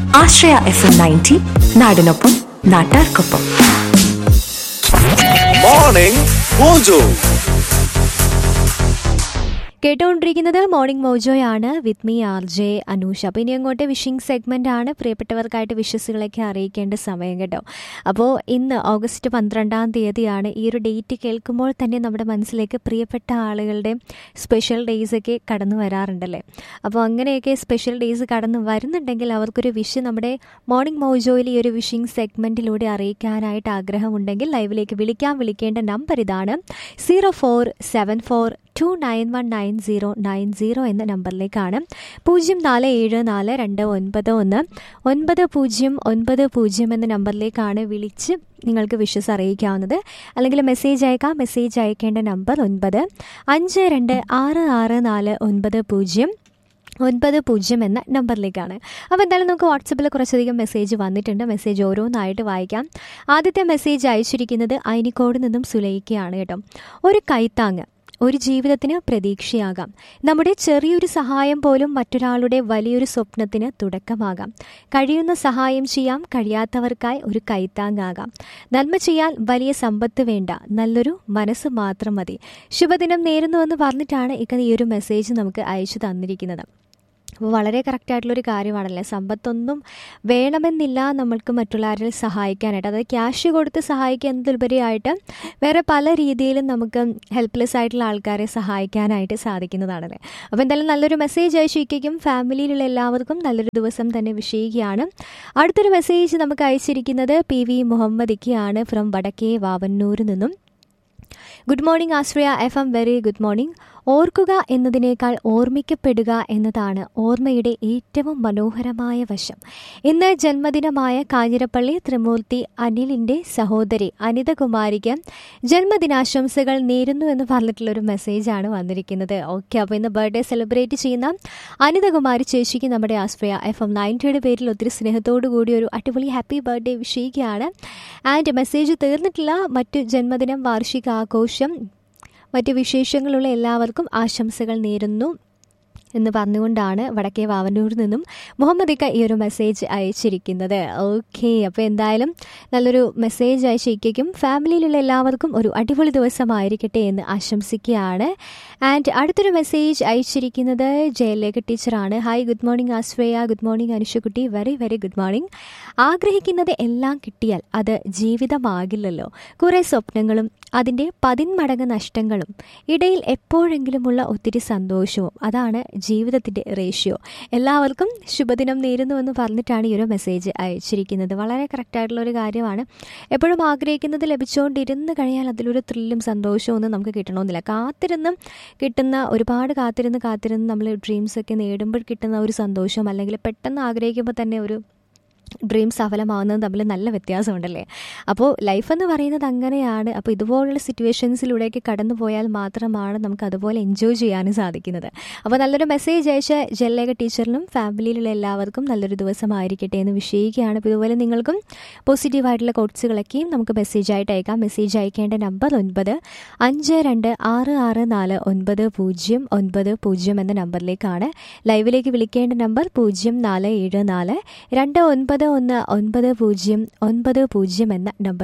ആശ്രയ F M ninety നാടിനൊപ്പം നാട്ടാർക്കൊപ്പം morning mojo കേട്ടുകൊണ്ടിരിക്കുന്നത് മോർണിംഗ് മോജോയാണ് with me R J Anusha അപ്പോൾ ഇനി അങ്ങോട്ട് വിഷിംഗ് സെഗ്മെൻ്റ് ആണ് പ്രിയപ്പെട്ടവർക്കായിട്ട് വിഷസുകളൊക്കെ അറിയിക്കേണ്ട സമയം കേട്ടോ അപ്പോൾ ഇന്ന് ഓഗസ്റ്റ് പന്ത്രണ്ടാം തീയതിയാണ് ഈ ഒരു ഡേറ്റ് കേൾക്കുമ്പോൾ തന്നെ നമ്മുടെ മനസ്സിലേക്ക് പ്രിയപ്പെട്ട ആളുകളുടെ സ്പെഷ്യൽ ഡേയ്സ് ഒക്കെ കടന്നു വരാറുണ്ടല്ലേ അപ്പോൾ അങ്ങനെയൊക്കെ സ്പെഷ്യൽ ഡേയ്സ് കടന്നു വരുന്നുണ്ടെങ്കിൽ അവർക്കൊരു വിഷ് നമ്മുടെ മോർണിംഗ് മോജോയിൽ ഈ ഒരു വിഷിംഗ് സെഗ്മെൻറ്റിലൂടെ അറിയിക്കാനായിട്ട് ആഗ്രഹമുണ്ടെങ്കിൽ ലൈവിലേക്ക് വിളിക്കാൻ വിളിക്കേണ്ട നമ്പർ ഇതാണ് zero four seven four two nine one nine zero nine zero എന്ന നമ്പറിലേക്കാണ് പൂജ്യം നാല് ഏഴ് നാല് രണ്ട് ഒൻപത് ഒന്ന് ഒൻപത് പൂജ്യം ഒൻപത് പൂജ്യം എന്ന നമ്പറിലേക്കാണ് വിളിച്ച് നിങ്ങൾക്ക് വിഷസ് അറിയിക്കാവുന്നത് അല്ലെങ്കിൽ മെസ്സേജ് അയക്കാം മെസ്സേജ് അയക്കേണ്ട നമ്പർ ഒൻപത് അഞ്ച് രണ്ട് ആറ് ആറ് നാല് ഒൻപത് പൂജ്യം ഒൻപത് പൂജ്യം എന്ന നമ്പറിലേക്കാണ് അപ്പോൾ എന്തായാലും നമുക്ക് വാട്സപ്പിൽ കുറച്ചധികം മെസ്സേജ് വന്നിട്ടുണ്ട് മെസ്സേജ് ഓരോന്നായിട്ട് വായിക്കാം ആദ്യത്തെ മെസ്സേജ് അയച്ചിരിക്കുന്നത് അയനിക്കോട് നിന്നും സുലൈക്കയാണ് കേട്ടോ ഒരു കൈത്താങ്ങ് ഒരു ജീവിതത്തിന് പ്രതീക്ഷയാകാം നമ്മുടെ ചെറിയൊരു സഹായം പോലും മറ്റൊരാളുടെ വലിയൊരു സ്വപ്നത്തിന് തുടക്കമാകാം കഴിയുന്ന സഹായം ചെയ്യാം കഴിയാത്തവർക്കായി ഒരു കൈത്താങ്ങാകാം നന്മ ചെയ്യാൻ വലിയ സമ്പത്ത് വേണ്ട നല്ലൊരു മനസ്സ് മാത്രം മതി ശുഭദിനം നേരുന്നുവെന്ന് പറഞ്ഞിട്ടാണ് ഇക്ക ഈ ഒരു മെസ്സേജ് നമുക്ക് അയച്ചു തന്നിരിക്കുന്നത് അപ്പോൾ വളരെ കറക്റ്റായിട്ടുള്ളൊരു കാര്യമാണല്ലേ സമ്പത്തൊന്നും വേണമെന്നില്ല നമ്മൾക്ക് മറ്റുള്ളവരെ സഹായിക്കാനായിട്ട് അതായത് ക്യാഷ് കൊടുത്ത് സഹായിക്കുക എന്നതിലുപരിയായിട്ട് വേറെ പല രീതിയിലും നമുക്ക് ഹെൽപ്ലെസ് ആയിട്ടുള്ള ആൾക്കാരെ സഹായിക്കാനായിട്ട് സാധിക്കുന്നതാണല്ലേ അപ്പോൾ എന്തായാലും നല്ലൊരു മെസ്സേജ് അയച്ചിരിക്കും ഫാമിലിയിലുള്ള എല്ലാവർക്കും നല്ലൊരു ദിവസം തന്നെ വിഷയിക്കുകയാണ് അടുത്തൊരു മെസ്സേജ് നമുക്ക് അയച്ചിരിക്കുന്നത് പി വി മുഹമ്മദിക്കയാണ് ഫ്രം വടക്കേ വാവന്നൂരിൽ നിന്നും good morning Ashraya F M very good morning ഓർക്കുക എന്നതിനേക്കാൾ ഓർമ്മിക്കപ്പെടുക എന്നതാണ് ഓർമ്മയുടെ ഏറ്റവും മനോഹരമായ വശം ഇന്ന് ജന്മദിനമായ കാഞ്ഞിരപ്പള്ളി ത്രിമൂർത്തി അനിലിൻ്റെ സഹോദരി അനിതകുമാരിക്ക് ജന്മദിനാശംസകൾ നേരുന്നു എന്ന് പറഞ്ഞിട്ടുള്ളൊരു മെസ്സേജാണ് വന്നിരിക്കുന്നത് ഓക്കെ അപ്പോൾ ഇന്ന് ബർത്ത്ഡേ സെലിബ്രേറ്റ് ചെയ്യുന്ന അനിതകുമാരി ചേച്ചിക്ക് നമ്മുടെ ആശ്രയ എഫ് എം നയൻറ്റിയുടെ പേരിൽ ഒത്തിരി സ്നേഹത്തോടു കൂടി ഒരു അടിപൊളി ഹാപ്പി ബർത്ത്ഡേ വിഷയിക്കുകയാണ് ആൻഡ് മെസ്സേജ് തീർന്നിട്ടില്ല മറ്റു ജന്മദിനം വാർഷികാഘോഷം മറ്റ് വിശേഷങ്ങളുള്ള എല്ലാവർക്കും ആശംസകൾ നേരുന്നു എന്ന് പറഞ്ഞുകൊണ്ടാണ് വടക്കേ വാവന്നൂരിൽ നിന്നും മുഹമ്മദ് ഇക്ക ഈ ഒരു മെസ്സേജ് അയച്ചിരിക്കുന്നത് ഓക്കെ അപ്പോൾ എന്തായാലും നല്ലൊരു മെസ്സേജ് അയച്ചിരിക്കും ഫാമിലിയിലുള്ള എല്ലാവർക്കും ഒരു അടിപൊളി ദിവസമായിരിക്കട്ടെ എന്ന് ആശംസിക്കുകയാണ് ആൻഡ് അടുത്തൊരു മെസ്സേജ് അയച്ചിരിക്കുന്നത് ജയലേഖ ടീച്ചറാണ് hi good morning Ashraya good morning അനുഷക്കുട്ടി വെരി വെരി ഗുഡ് മോർണിംഗ് ആഗ്രഹിക്കുന്നത് എല്ലാം കിട്ടിയാൽ അത് ജീവിതമാകില്ലല്ലോ കുറേ സ്വപ്നങ്ങളും അതിൻ്റെ പതിന്മടങ്ങ് നഷ്ടങ്ങളും ഇടയിൽ എപ്പോഴെങ്കിലുമുള്ള ഒത്തിരി സന്തോഷവും അതാണ് ജീവിതത്തിൻ്റെ റേഷ്യോ എല്ലാവർക്കും ശുഭദിനം നേരുന്നുവെന്ന് പറഞ്ഞിട്ടാണ് ഈ ഒരു മെസ്സേജ് അയച്ചിരിക്കുന്നത് വളരെ കറക്റ്റായിട്ടുള്ള ഒരു കാര്യമാണ് എപ്പോഴും ആഗ്രഹിക്കുന്നത് ലഭിച്ചുകൊണ്ടിരുന്ന് കഴിഞ്ഞാൽ അതിലൊരു ത്രില്ലും സന്തോഷവും ഒന്നും നമുക്ക് കിട്ടണമെന്നില്ല കാത്തിരുന്ന് കിട്ടുന്ന ഒരുപാട് കാത്തിരുന്ന് കാത്തിരുന്ന് നമ്മൾ ഡ്രീംസൊക്കെ നേടുമ്പോൾ കിട്ടുന്ന ഒരു സന്തോഷം അല്ലെങ്കിൽ പെട്ടെന്ന് ആഗ്രഹിക്കുമ്പോൾ തന്നെ ഒരു ഡ്രീം സഫലമാവുന്നത് തമ്മിൽ നല്ല വ്യത്യാസമുണ്ടല്ലേ അപ്പോൾ ലൈഫ് എന്ന് പറയുന്നത് അങ്ങനെയാണ് അപ്പോൾ ഇതുപോലുള്ള സിറ്റുവേഷൻസിലൂടെയൊക്കെ കടന്നു പോയാൽ മാത്രമാണ് നമുക്ക് അതുപോലെ എൻജോയ് ചെയ്യാനും സാധിക്കുന്നത് അപ്പോൾ നല്ലൊരു മെസ്സേജ് അയച്ച ജല്ലേഖ ടീച്ചറിനും ഫാമിലിയിലുള്ള എല്ലാവർക്കും നല്ലൊരു ദിവസമായിരിക്കട്ടെ എന്ന് വിഷയിക്കുകയാണ് അപ്പോൾ ഇതുപോലെ നിങ്ങൾക്കും പോസിറ്റീവായിട്ടുള്ള കോട്സുകളൊക്കെയും നമുക്ക് മെസ്സേജ് ആയിട്ട് അയക്കാം മെസ്സേജ് അയക്കേണ്ട നമ്പർ ഒൻപത് അഞ്ച് രണ്ട് ആറ് ആറ് നാല് ഒൻപത് പൂജ്യം ഒൻപത് പൂജ്യം എന്ന നമ്പറിലേക്കാണ് ലൈവിലേക്ക് വിളിക്കേണ്ട നമ്പർ പൂജ്യം നാല് ഏഴ് നാല് രണ്ട് ഒൻപത് ഒന്ന് ഒൻപത് പൂജ്യം ഒൻപത് പൂജ്യം എന്ന നമ്പർ